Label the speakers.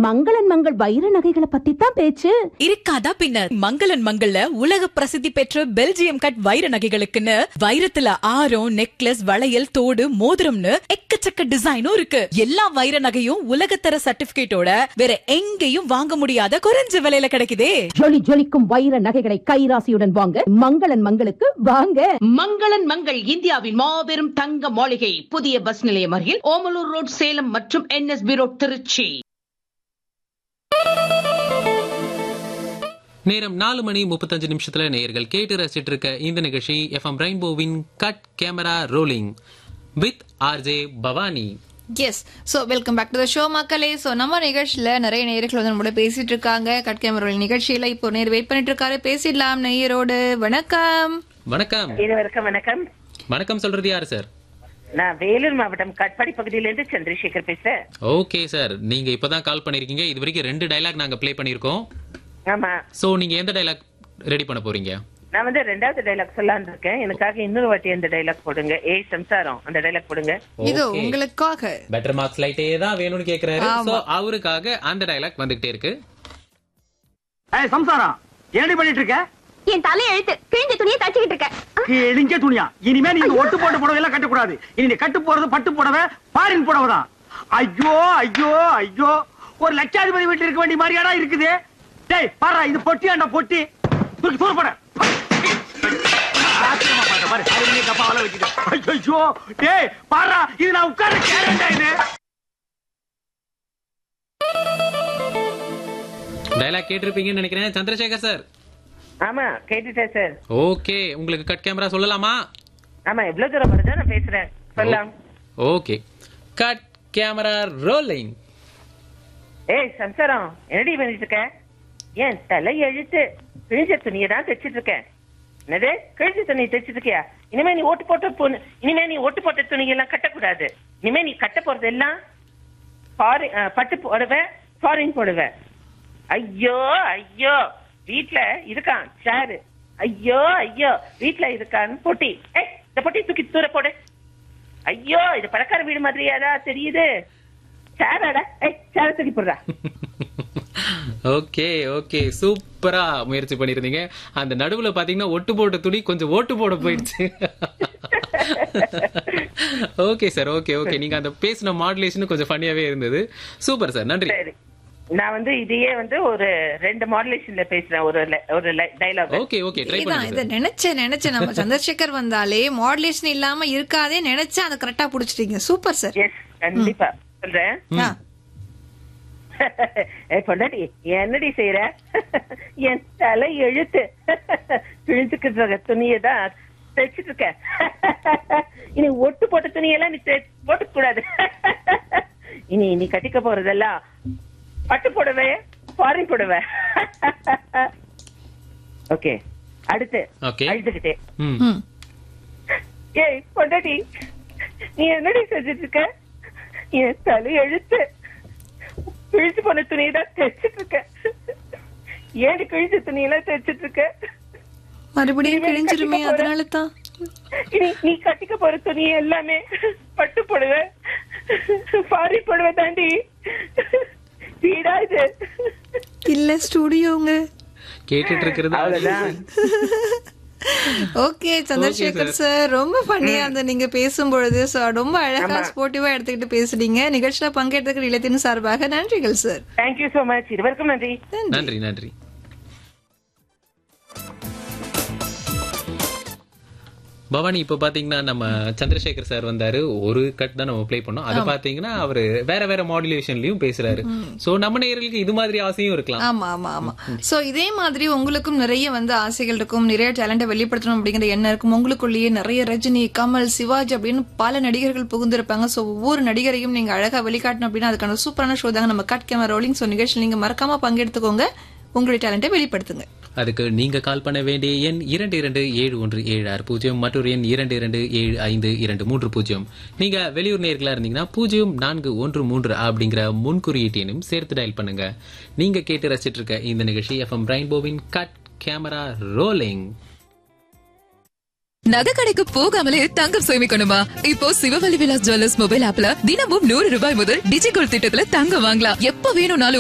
Speaker 1: மங்களன் மங்கள் வைர நகைகளை பத்தி தான் பேச்சு
Speaker 2: இருக்காதா பின்ன மங்களன் மங்கள்ல உலக பிரசித்தி பெற்ற பெல்ஜியம் கட் வைர நகைகளுக்குன்னு வைரத்துல ஆரம் நெக்லஸ் வளையல் தோடு மோதிரம்னு எக்கச்சக்க டிசைனும் இருக்கு எல்லா வைர நகையும் உலகத்தர சர்டிபிகேட்டோட வேற எங்கேயும் வாங்க முடியாத குறைஞ்ச விலையில கிடைக்குதே
Speaker 1: ஜொலி ஜொலிக்கும் வைர நகைகளை கைராசியுடன் வாங்க மங்களன் மங்களுக்கு வாங்க
Speaker 3: மங்களன் மங்கள் இந்தியாவின் மாபெரும் தங்க மாளிகை புதிய பஸ் நிலையம் அருகில் ஓமலூர் ரோட் சேலம் மற்றும் என்எஸ்பி ரோட் திருச்சி
Speaker 4: நேரம் நாலு மணி முப்பத்தஞ்சு நிமிஷத்துல நேயர்கள் கேட்டு ரசிச்சிட்டு இருக்க இந்த நிகழ்ச்சி எஃப்எம் ரெயின்போவின் cut camera rolling with RJ Bhavani
Speaker 5: S so welcome back to the show மக்களே ஸோ நம்ம நிகழ்ச்சியில் நிறைய நேயர்கள் வந்து நம்மளோட பேசிட்டு இருக்காங்க கட்கேமரோட நிகழ்ச்சியில் இப்போ நேர் வெயிட் பண்ணிட்டு இருக்காரு பேசிடலாம் நேயரோடு வணக்கம்
Speaker 4: வணக்கம்
Speaker 6: இருவருக்கும் வணக்கம்
Speaker 4: வணக்கம் சொல்றது யாரு சார்
Speaker 6: நான் வேலூர் மாவட்டம் கட்பாடி பகுதியிலிருந்து சந்திரசேகர் பேசுறேன்
Speaker 4: ஓகே சார் நீங்க இப்பதான் கால் பண்ணிருக்கீங்க இது வரைக்கும் ரெண்டு டைலாக் நாங்க ப்ளே பண்ணிருக்கோம்
Speaker 6: ஆமா
Speaker 4: சோ நீங்க எந்த டைலாக் ரெடி பண்ண போறீங்க
Speaker 6: நான் வந்து ரெண்டாவது டைலாக் சொல்லலாம்னு இருக்கேன் எனக்காக இன்னொரு வாட்டி அந்த டைலாக் போடுங்க ஏய் சம்சாரம் அந்த டைலாக் போடுங்க
Speaker 5: இது
Speaker 4: Okay.
Speaker 5: உங்களுக்காக
Speaker 4: பெட்டர் மார்க்ஸ் லைட்டே தான் வேணும்னு கேக்குறாரு சோ அவருக்காக அந்த டைலாக் வந்துகிட்டே இருக்கு
Speaker 7: ஏய் சம்சாரம் என்னடி பண்ணிட்டு இருக்க
Speaker 8: என் தலை எழுத்து கிழிஞ்ச துணியை தச்சுக்கிட்டு இருக்கேன்
Speaker 7: கிழிஞ்ச துணியா இனிமே நீ இந்த ஒட்டு போட்டு புடவை எல்லாம் கட்டக்கூடாது இனி நீ கட்டு போறது பட்டு புடவை பாரின் புடவை தான் ஐயோ ஐயோ ஐயோ ஒரு லட்சாதிபதி வீட்டுல இருக்க வேண்டிய மாதிரியாடா இருக்குது டேய் பாரு இது பொட்டியாண்டா பொட்டி தூக்கி தூர போட ஆச்சரியமா பாரு, பாரு அதுலயே கப்பாவெல்லாம் வச்சுட்டு ஐயோ டேய் பாரு இது நான் உட்கார்ற கேரண்டா இது
Speaker 4: டைலாக் கேட்டிருப்பீங்கன்னு நினைக்கிறேன் சந்திரசேகர் சார்
Speaker 6: ஆமா கேட்டுட்டேன் சார்
Speaker 4: ஓகே உங்களுக்கு கட் கேமரா சொல்லலாமா
Speaker 6: ஆமா எவ்வளவு தூரம் வருதோ நான் பேசுறேன் சொல்லலாம்
Speaker 4: ஓகே கட் கேமரா ரோலிங்
Speaker 6: ஏய் சம்சாரம் என்னடி பண்ணிட்டு இருக்க ஏன் தலை எழுத்து கிழிஞ்ச துணியை தான் தைச்சிட்டு இருக்கேன் என்னது கிழிஞ்ச துணி தைச்சிட்டு இருக்கியா இனிமே நீ ஓட்டு போட்ட பொண்ணு இனிமே நீ ஓட்டு போட்ட துணி எல்லாம் கட்டக்கூடாது இனிமே நீ கட்ட போறது எல்லாம் ஃபாரின் பட்டு புடவை ஃபாரின் புடவை ஐயோ ஐயோ வீட்ல இருக்கான் சாரு ஐயோ ஐயோ வீட்ல இருக்கான் பொட்டி ஏய் இந்த பொட்டி தூக்கி தூர போடு ஐயோ இது பணக்கார வீடு மாதிரியாடா தெரியுது சேராடா ஏய் சேர தூக்கி போடுறா
Speaker 4: ஓகே ஓகே சூப்பரா முயற்சி பண்ணிருந்தீங்க அந்த நடுவுல பாத்தீங்கன்னா ஒட்டு போட்ட துணி கொஞ்சம் ஓட்டு போட போயிடுச்சு ஓகே சார் ஓகே ஓகே நீங்க அந்த பேசின மாடுலேஷன் கொஞ்சம் ஃபன்னியாவே இருந்தது சூப்பர் சார் நன்றி
Speaker 6: சரி நான் வந்து இதையே வந்து ஒரு ரெண்டு மாடுலேஷன்ல பேசுறேன் ஒரு le- ஒரு டைலாக்
Speaker 4: ஓகே ஓகே ட்ரை
Speaker 5: இதான்
Speaker 4: பண்ணுங்க
Speaker 5: இதை
Speaker 4: சார்
Speaker 5: நினைச்சேன் நினைச்சேன் நம்ம சந்திரசேகர் வந்தாலே மாடுலேஷன் இல்லாம இருக்காதே நினைச்சா அதை கரெக்டா புடிச்சிட்டீங்க சூப்பர் சார்
Speaker 6: எஸ் கண்டிப்பா சொல்றேன்
Speaker 5: ஆ,
Speaker 6: ஏய் பொண்டாட்டி என்னடி செய்யற என் தலை எழுத்து கிழிச்சுக்கிற துணியை தான் தைச்சிட்டு இருக்க இனி ஒட்டு போட்ட துணியெல்லாம் நீ போட்டு கூடாது இனி நீ கட்டிக்க போறதெல்லாம் பட்டு புடவை ஃபாரின் புடவை ஓகே அடுத்து
Speaker 4: Okay.
Speaker 6: அழுதுகிட்டே
Speaker 4: ம்
Speaker 5: ம்.
Speaker 6: ஏய் பொண்டாட்டி நீ என்னடி செஞ்சுட்டு இருக்க என் தலை எழுத்து கிழிச்சு போன துணியை தான் தைச்சிட்டு இருக்க ஏன் கிழிச்ச துணியெல்லாம் தைச்சிட்டு இருக்க
Speaker 5: மறுபடியும்
Speaker 6: இனிமே
Speaker 5: கிழிஞ்சிருமே
Speaker 6: கட்டிக்க போற-
Speaker 5: அதனால தான்
Speaker 6: இனி நீ கட்டிக்க போற துணி எல்லாமே பட்டு புடவை பாரி புடவை தாண்டி வீடா இது
Speaker 5: இல்ல ஸ்டுடியோங்க
Speaker 4: கேட்டுட்டு இருக்கிறது
Speaker 5: ஓகே சந்திரசேகர்
Speaker 4: Okay,
Speaker 5: சார் ரொம்ப ஃபன்னியா இருந்த நீங்க பேசும்பொழுது so ரொம்ப அழகா ஸ்போர்ட்டிவா எடுத்துக்கிட்டு பேசுறீங்க நிகழ்ச்சியில பங்கேற்றதுக்கு இலத்தின் சார்பாக நன்றிகள் சார்
Speaker 6: தேங்க்யூ சோ மச் இருவருக்கும் நன்றி
Speaker 4: நன்றி நன்றி பவானி இப்ப பாத்தீங்கன்னா நம்ம சந்திரசேகர் சார் வந்தாரு ஒரு கட் தான் நம்ம ப்ளே பண்ணோம் அது பாத்தீங்கன்னா அவரு வேற வேற மாடுலேஷன்லயும் பேசுறாரு சோ நம்ம நேயர்களுக்கு இது மாதிரி ஆசையும் இருக்கலாம்
Speaker 5: ஆமா ஆமா ஆமா சோ இதே மாதிரி உங்களுக்கும் நிறைய வந்து ஆசைகள் இருக்கும் நிறைய டேலண்ட வெளிப்படுத்தணும் அப்படிங்கிற எண்ணம் இருக்கும் உங்களுக்குள்ளேயே நிறைய ரஜினி கமல் சிவாஜி அப்படின்னு பல நடிகர்கள் புகுந்திருப்பாங்க சோ ஒவ்வொரு நடிகரையும் நீங்க அழகா வெளிக்காட்டணும் அப்படின்னா அதுக்கான சூப்பரான ஷோ தாங்க நம்ம கட் கேமரா ரோலிங் சோ நிகழ்ச்சியில் நீங்க மறக்காம பங்கெடுத்துக்கோங்க உங்களுடைய டேலண்ட்டை வெளிப்படுத்துங்க
Speaker 4: அதுக்கு நீங்க கால் பண்ண வேண்டிய எண் இரண்டு இரண்டு ஏழு ஒன்று ஏழு ஆறு பூஜ்ஜியம் மற்றொரு எண் இரண்டு இரண்டு ஏழு ஐந்து இரண்டு மூன்று பூஜ்ஜியம் நீங்க வெளியூர் நேர்களா இருந்தீங்கன்னா பூஜ்ஜியம் நான்கு ஒன்று மூன்று அப்படிங்கிற முன்குறியீட்டு எண்ணும் சேர்த்து டயல் பண்ணுங்க நீங்க கேட்டு ரசிச்சிட்டு இருக்க இந்த நிகழ்ச்சி எஃப்எம் ரெயின்போவின் கட் கேமரா ரோலிங்
Speaker 2: நகை கடைக்கு போகாமலே தங்கம் சேமிக்கணுமா இப்போ சிவவலி விலாஸ் ஜுவல்லர்ஸ் மொபைல் ஆப்ல தினமும் நூறு ரூபாய் முதல் டிஜிகோல் திட்டத்துல தங்கம் வாங்கலாம் எப்ப வேணும்னாலும்